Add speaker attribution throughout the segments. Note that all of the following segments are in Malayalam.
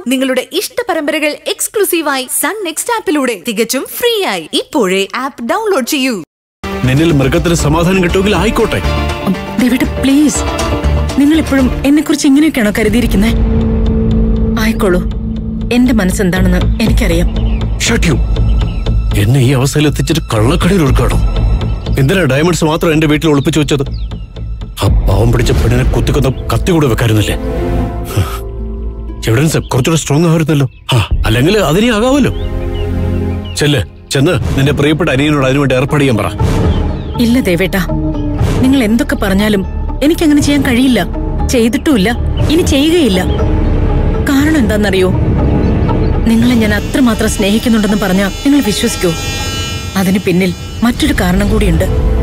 Speaker 1: നിങ്ങളുടെ ഇഷ്ട പരമ്പരകൾ എക്സ്ക്ലൂസീവായി സൺ നെക്സ്റ്റ് ആപ്പിലൂടെ തികച്ചും ഫ്രീ ആയി ഇപ്പോഴേ ആപ്പ് ഡൗൺലോഡ് ചെയ്യൂ
Speaker 2: നിന്നിൽ മൃഗത്തിന് സമാധാനം കിട്ടുമെങ്കിൽ ആയിക്കോട്ടെ
Speaker 3: ദേവേട്ട പ്ലീസ് നിങ്ങൾ ഇപ്പോഴും എന്നെ കുറിച്ച് ഇങ്ങനെയൊക്കെയാണോ കരുതിയിരിക്കുന്നത് ആയിക്കോളൂ എന്റെ മനസ്സെന്താണെന്ന് എനിക്കറിയാം
Speaker 2: ഷട്യു എന്നെ ഈ അവസ്ഥയിൽ എത്തിച്ചിട്ട് കള്ളക്കടയിൽ ഒഴുക്കാണോ എന്തിനാ ഡയമണ്ട്സ് മാത്രം എന്റെ വീട്ടിൽ ഒളിപ്പിച്ചു വെച്ചത് ആ പാവം പിടിച്ച പെണ്ണിനെ കുത്തിക്കൊന്ന കത്തി കൂടെ വെക്കാരുന്നില്ലേ എവിഡൻസ് കുറച്ചുകൂടെ സ്ട്രോങ് ആയിരുന്നല്ലോ ആ അല്ലെങ്കിൽ അതിനെ ആകാമല്ലോ ചെല്ല് ചെന്ന് നിന്റെ പ്രിയപ്പെട്ട അനിയനോട് അതിനുവേണ്ടി ഏർപ്പാട് ചെയ്യാൻ പറ
Speaker 3: ഇല്ല ദേവേട്ട നിങ്ങൾ എന്തൊക്കെ പറഞ്ഞാലും എനിക്കങ്ങനെ ചെയ്യാൻ കഴിയില്ല ചെയ്തിട്ടുമില്ല ഇനി ചെയ്യുകയില്ല കാരണം എന്താണെന്നറിയോ നിങ്ങളെ ഞാൻ അത്രമാത്രം സ്നേഹിക്കുന്നുണ്ടെന്ന് പറഞ്ഞാൽ നിങ്ങൾ വിശ്വസിക്കൂ അതിന് പിന്നിൽ മറ്റൊരു കാരണം കൂടിയുണ്ട്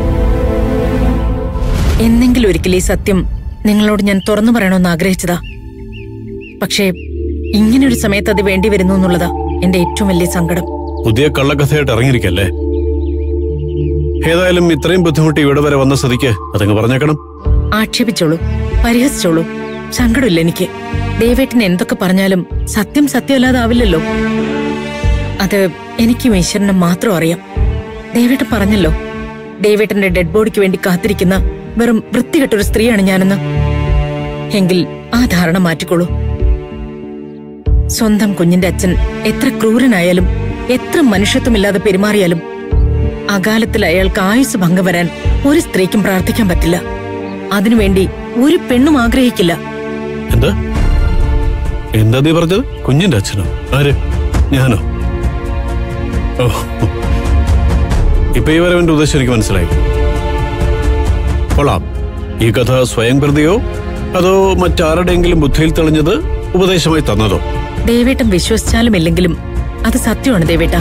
Speaker 3: എന്നെങ്കിലും ഒരിക്കൽ ഈ സത്യം നിങ്ങളോട് ഞാൻ തുറന്നു പറയണമെന്ന് ആഗ്രഹിച്ചതാ പക്ഷേ ഇങ്ങനെ ഒരു സമയത്ത് അത് വേണ്ടി വരുന്നു എന്നുള്ളതാ എന്റെ ഏറ്റവും വലിയ സങ്കടം
Speaker 2: പുതിയ കള്ളക്കഥയായിട്ട് ഇറങ്ങിയിരിക്കല്ലേ ഏതായാലും ഇത്രയും ബുദ്ധിമുട്ടി ഇവിടെ വരെ വന്ന സ്ഥിതിക്ക് അതങ്ങ് പറഞ്ഞേക്കണം
Speaker 3: ആക്ഷേപിച്ചോളൂ പരിഹസിച്ചോളൂ സങ്കടമില്ല എനിക്ക് ദേവേട്ടന് എന്തൊക്കെ പറഞ്ഞാലും സത്യം സത്യമല്ലാതാവില്ലല്ലോ അത് എനിക്കും ഈശ്വരനും മാത്രം അറിയാം ദേവേട്ടൻ പറഞ്ഞല്ലോ ദേവേട്ടന്റെ ഡെഡ് ബോഡിക്ക് വേണ്ടി കാത്തിരിക്കുന്ന വെറും വൃത്തികെട്ടൊരു സ്ത്രീയാണ് ഞാനെന്ന് എങ്കിൽ ആ ധാരണ മാറ്റിക്കോളൂ സ്വന്തം കുഞ്ഞിന്റെ അച്ഛൻ എത്ര ക്രൂരനായാലും എത്ര മനുഷ്യത്വമില്ലാതെ പെരുമാറിയാലും അകാലത്തിൽ അയാൾക്ക് ആയുസ് ഭംഗം വരാൻ ഒരു സ്ത്രീക്കും പ്രാർത്ഥിക്കാൻ പറ്റില്ല അതിനുവേണ്ടി ഒരു പെണ്ണും ആഗ്രഹിക്കില്ല
Speaker 2: എന്താ എന്താ നീ പറഞ്ഞത് കുഞ്ഞിന്റെ അച്ഛനോ ആര് ഞാനോ ഓ ഇപ്പൊ ഈ വരവന്റെ ഉദ്ദേശം എനിക്ക് മനസ്സിലായി കൊള്ളാം ഈ കഥ സ്വയം കൃതിയോ അതോ മറ്റാരുടെയെങ്കിലും ബുദ്ധിയിൽ തെളിഞ്ഞത് ഉപദേശമായി തന്നതോ
Speaker 3: ദേവേട്ടൻ വിശ്വസിച്ചാലും ഇല്ലെങ്കിലും അത് സത്യമാണ് ദേവേട്ട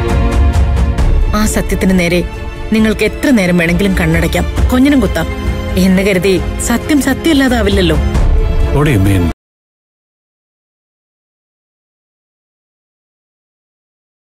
Speaker 3: ആ സത്യത്തിന് നേരെ നിങ്ങൾക്ക് എത്ര നേരം വേണമെങ്കിലും കണ്ണടയ്ക്കാം കൊഞ്ഞനം കുത്താം എന്ന് കരുതി സത്യം സത്യമല്ലാതാവില്ലല്ലോ
Speaker 2: What do you mean?